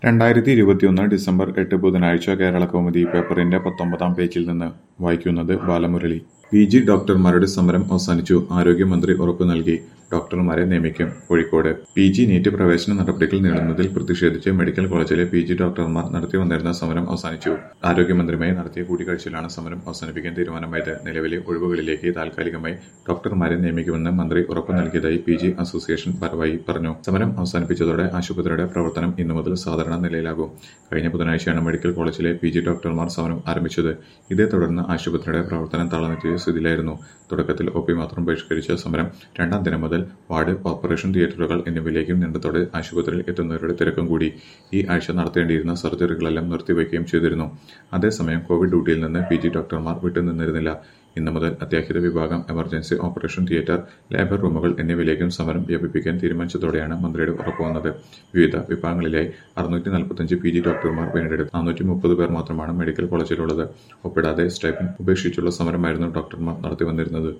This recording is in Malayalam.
രണ്ടായിരത്തി ഇരുപത്തിയൊന്ന് ഡിസംബർ എട്ട് ബുധനാഴ്ച കേരള കൗമുദി പേപ്പറിന്റെ പത്തൊമ്പതാം പേജിൽ നിന്ന് വായിക്കുന്നത് ബാലമുരളി പി ജി ഡോക്ടർമാരുടെ സമരം അവസാനിച്ചു ആരോഗ്യമന്ത്രി ഉറപ്പു നൽകി ഡോക്ടർമാരെ നിയമിക്കും കോഴിക്കോട് പി ജി നീറ്റ് പ്രവേശന നടപടികൾ നീളുന്നതിൽ പ്രതിഷേധിച്ച് മെഡിക്കൽ കോളേജിലെ പി ജി ഡോക്ടർമാർ നടത്തി വന്നിരുന്ന സമരം അവസാനിച്ചു ആരോഗ്യമന്ത്രിയുമായി നടത്തിയ കൂടിക്കാഴ്ചയിലാണ് സമരം അവസാനിപ്പിക്കാൻ തീരുമാനമായത് നിലവിലെ ഒഴിവുകളിലേക്ക് താൽക്കാലികമായി ഡോക്ടർമാരെ നിയമിക്കുമെന്ന് മന്ത്രി ഉറപ്പു നൽകിയതായി പി ജി അസോസിയേഷൻ ഭാരവാഹി പറഞ്ഞു സമരം അവസാനിപ്പിച്ചതോടെ ആശുപത്രിയുടെ പ്രവർത്തനം ഇന്നു മുതൽ സാധാരണ നിലയിലാകും കഴിഞ്ഞ ബുധനാഴ്ചയാണ് മെഡിക്കൽ കോളേജിലെ പി ജി ഡോക്ടർമാർ സമരം ആരംഭിച്ചത് ഇതേ തുടർന്ന് ആശുപത്രിയുടെ പ്രവർത്തനം തളർന്നെത്തിയ സ്ഥിതിയിലായിരുന്നു തുടക്കത്തിൽ ഒ പി മാത്രം ബഹിഷ്കരിച്ച സമരം രണ്ടാം ദിനം മുതൽ വാർഡ് ഓപ്പറേഷൻ തിയേറ്ററുകൾ എന്നിവയിലേക്കും നീണ്ടതോടെ ആശുപത്രിയിൽ എത്തുന്നവരുടെ തിരക്കും കൂടി ഈ ആഴ്ച നടത്തേണ്ടിയിരുന്ന സർജറികളെല്ലാം നിർത്തിവെക്കുകയും ചെയ്തിരുന്നു അതേസമയം കോവിഡ് ഡ്യൂട്ടിയിൽ നിന്ന് പി ജി ഡോക്ടർമാർ വിട്ടുനിന്നിരുന്നില്ല ഇന്ന് മുതൽ അത്യാഹിത വിഭാഗം എമർജൻസി ഓപ്പറേഷൻ തിയേറ്റർ ലേബർ റൂമുകൾ എന്നിവയിലേക്കും സമരം വ്യാപിപ്പിക്കാൻ തീരുമാനിച്ചതോടെയാണ് മന്ത്രിയുടെ ഉറപ്പുവന്നത് വിവിധ വിഭാഗങ്ങളിലായി അറുന്നൂറ്റി നാൽപ്പത്തഞ്ച് പി ജി ഡോക്ടർമാർ വീണ്ടെടുത്ത് നാനൂറ്റി മുപ്പത് പേർ മാത്രമാണ് മെഡിക്കൽ കോളേജിലുള്ളത് ഒപ്പിടാതെ സ്റ്റൈപ്പൻ ഉപേക്ഷിച്ചുള്ള സമരമായിരുന്നു ഡോക്ടർമാർ നടത്തി വന്നിരുന്നത്